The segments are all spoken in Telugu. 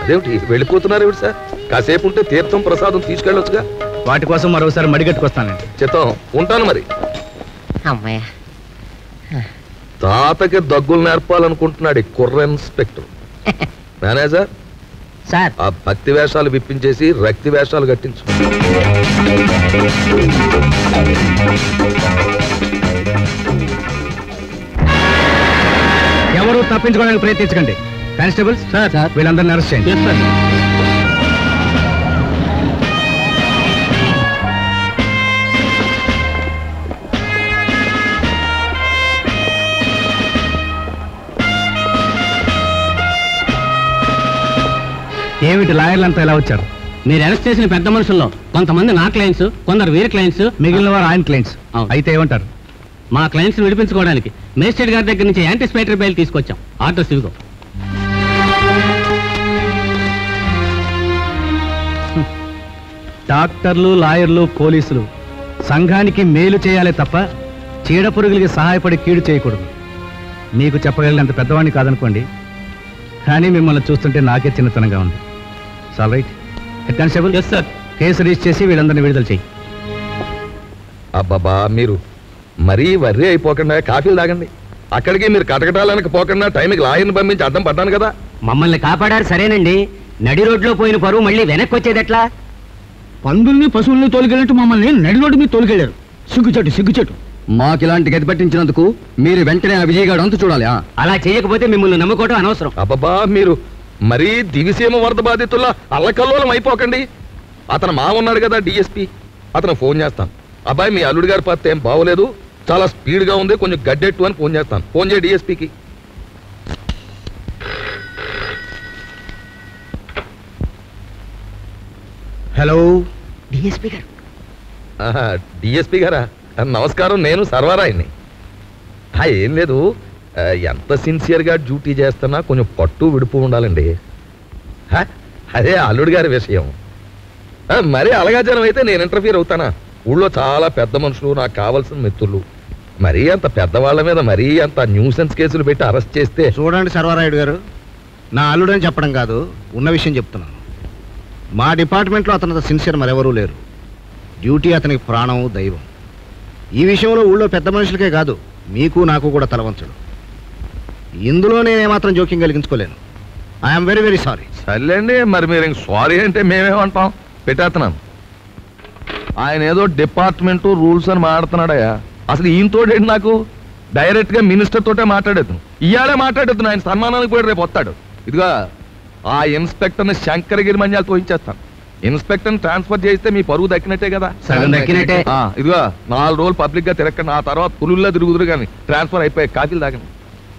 అదేమిటి వెళ్ళిపోతున్నారు ఏమిటి సార్ కాసేపు ఉంటే తీర్థం ప్రసాదం తీసుకెళ్ళొచ్చుగా వాటి కోసం మరోసారి మడిగట్టుకొస్తానండి చిత్తం ఉంటాను మరి అమ్మాయ తాతకి దగ్గులు నేర్పాలనుకుంటున్నాడు ఈ కుర్ర ఇన్స్పెక్టర్ మేనేజర్ సార్ ఆ భక్తి వేషాలు విప్పించేసి రక్తి వేషాలు కట్టించు ఎవరు తప్పించుకోవడానికి ప్రయత్నించకండి కానిస్టేబుల్స్ సార్ వీళ్ళందరినీ అరెస్ట్ చేయండి ఏమిటి లాయర్లంతా ఎలా వచ్చారు మీరు అరెస్ట్ చేసిన పెద్ద మనుషుల్లో కొంతమంది నా క్లయింట్స్ కొందరు వీరి క్లయింట్స్ మిగిలిన వారు ఆయన క్లయింట్స్ అవును. అయితే ఏమంటారు మా క్లయింట్స్ విడిపించుకోవడానికి మేజిస్ట్రేట్ గారి దగ్గర నుంచి యాంటిసిపేటరీ బెయిల్ తీసుకొచ్చాం ఆర్డర్స్ ఇవిగో డాక్టర్లు లాయర్లు పోలీసులు సంఘానికి మేలు చేయాలి తప్ప చీడ పురుగులకి సహాయపడి కీడు చేయకూడదు మీకు చెప్పగలిగినంత పెద్దవాడిని కాదనుకోండి కానీ మిమ్మల్ని చూస్తుంటే నాకే చిన్నతనంగా ఉంది సాల్ right head constable yes sir case register చేసి వీళ్ళందరినీ విడుదల చేయి అబ్బాబా మీరు మరీ వర్రీ అయిపోకుండా కాఫీలు తాగండి అక్కడికి మీరు కటకటాలకు పోకుండా టైంకి లాయర్ని పంపించి అడ్డం పడ్డాను కదా మమ్మల్ని కాపాడారు సరేనండి నడి రోడ్లో పోయిన పరువు మళ్ళీ వెనక్కి వచ్చేది ఎట్లా పందుల్ని పశువుల్ని తోలుకెళ్ళినట్టు మమ్మల్ని నడి రోడ్డు మీద తోలుకెళ్ళారు సిగ్గుచెట్టు సిగ్గుచెట్టు మాకు ఇలాంటి గతి పట్టించినందుకు మీరు వెంటనే ఆ విజయగాడు అంతు చూడాలి ఆ? అలా చేయకపోతే మిమ్మల్ని నమ్ముకోవడం అనవసరం అబ్బబ్బా మీరు మరీ దివిసీమ వరద బాధితుల్లా అల్లకల్లోలం అయిపోకండి అతను మా ఉన్నాడు కదా డిఎస్పి అతను ఫోన్ చేస్తాను అబ్బాయి మీ అల్లుడి గారి పత్తి ఏం బాగోలేదు చాలా స్పీడ్గా ఉంది కొంచెం గడ్డెట్టు అని ఫోన్ చేస్తాను ఫోన్ చేయి డిఎస్పికి హలో డిఎస్పీ గారు డిఎస్పి గారా నమస్కారం నేను సర్వారాయన్ని ఆ, ఏం లేదు ఆ, ఎంత సిన్సియర్గా డ్యూటీ చేస్తున్నా కొంచెం పట్టు విడుపు ఉండాలండి హ, అదే అల్లుడి గారి విషయం ఆ, మరి అలగాజనం అయితే నేను ఇంటర్ఫీర్ అవుతానా ఊళ్ళో చాలా పెద్ద మనుషులు నాకు కావాల్సిన మిత్రులు మరీ అంత పెద్దవాళ్ళ మీద మరీ అంత న్యూసెన్స్ కేసులు పెట్టి అరెస్ట్ చేస్తే చూడండి సర్వారాయుడు గారు నా అల్లుడని చెప్పడం కాదు ఉన్న విషయం చెప్తున్నాను మా డిపార్ట్మెంట్లో అతను సిన్సియర్ మరెవరూ లేరు డ్యూటీ అతనికి ప్రాణం దైవం ఈ విషయంలో ఊళ్ళో పెద్ద మనుషులకే కాదు మీకు నాకు కూడా తలవంచడు ఇందులో నేను ఏమాత్రం జోక్యం కలిగించుకోలేను ఐఎమ్ వెరీ వెరీ సారీ సర్లేండి మరి మీరు ఇంక సారీ అంటే మేమేమంటాం పెట్టేస్తున్నాను ఆయన ఏదో డిపార్ట్మెంట్ రూల్స్ అని మాట్లాడుతున్నాడయ్యా అసలు ఈయనతోటేంటి నాకు డైరెక్ట్ గా మినిస్టర్ తోటే మాట్లాడేద్దు ఇయాలే మాట్లాడేద్దు ఆయన సన్మానానికి కూడా రేపు వస్తాడు ఇదిగా ఆ ఇన్స్పెక్టర్ని శంకరగిరి మంజాలు తోయించేస్తాను ఇన్స్పెక్టర్ని ట్రాన్స్ఫర్ చేస్తే మీ పరువు దక్కినట్టే కదా సగం దక్కినట్టే. ఆ, ఇదిగో నాలుగు రోజులు పబ్లిక్ గా తిరగండి ఆ తర్వాత పులుల్లో తిరుగుదురు కానీ ట్రాన్స్ఫర్ అయిపోయి కాఫీలు తాగండి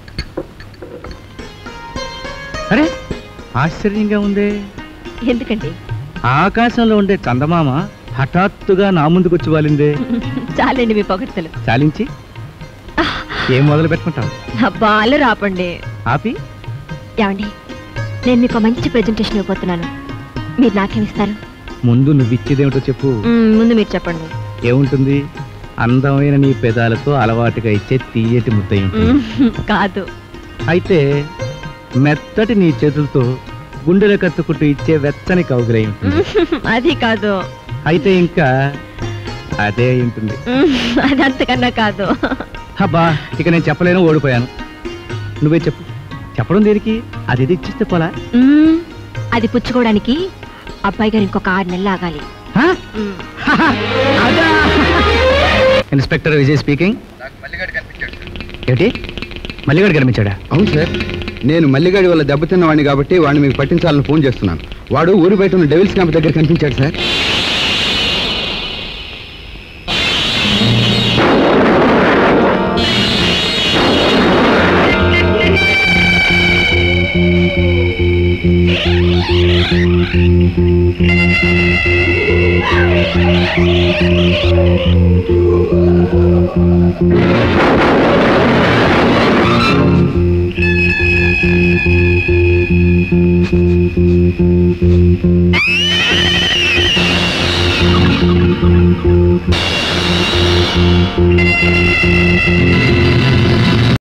అరే ఆశ్చర్యంగా ఉందే ఎందుకండి ఆకాశంలో ఉండే చందమామ హఠాత్తుగా నా ముందుకు వచ్చి వాలిందే చాలండి మీ పొగడ్తలు చాలించి ఏం మొదలు పెట్టుకుంటావు అబ్బా అల్లు రాపండి ఆపి ఏమండి నేను మీకు మంచి ప్రెజెంటేషన్ ఇవ్వబోతున్నాను మీరు నాకేమిస్తారు ముందు నువ్వు ఇచ్చేదేమిటో చెప్పు మ్మ్, ముందు మీరు చెప్పండి ఏముంటుంది అందమైన నీ పెదాలతో అలవాటుగా ఇచ్చే తీయటి ముద్దయి ఉంటుంది మ్మ్, కాదు అయితే మెత్తటి నీ చేతులతో గుండెల కత్తుకుంటూ ఇచ్చే వెచ్చని కౌగులై ఉంటుంది మ్మ్, అది కాదు అయితే ఇంకా అదే అయి ఉంటుంది మ్మ్, అది అంతకన్నా కాదు అబ్బా ఇక నేను చెప్పలేను ఓడిపోయాను నువ్వే చెప్పు చెప్పడం దేనికి అది ఇది ఇచ్చిస్తే పోలా మ్మ్, అది పుచ్చుకోవడానికి అబ్బాయి గారు ఇంకొక ఆరు నెలలు ఆగాలి హా? మ్మ్. ఇన్స్పెక్టర్ విజయ్ స్పీకింగ్ ఏమిటి మల్లిగాడు కనిపించాడా అవును సార్ నేను మల్లిగాడి వల్ల దెబ్బతిన్న వాడిని కాబట్టి వాడిని మీకు పట్టించాలని ఫోన్ చేస్తున్నాను వాడు ఊరు బయట ఉన్న డెవిల్స్ క్యాంప్ దగ్గర కనిపించాడు సార్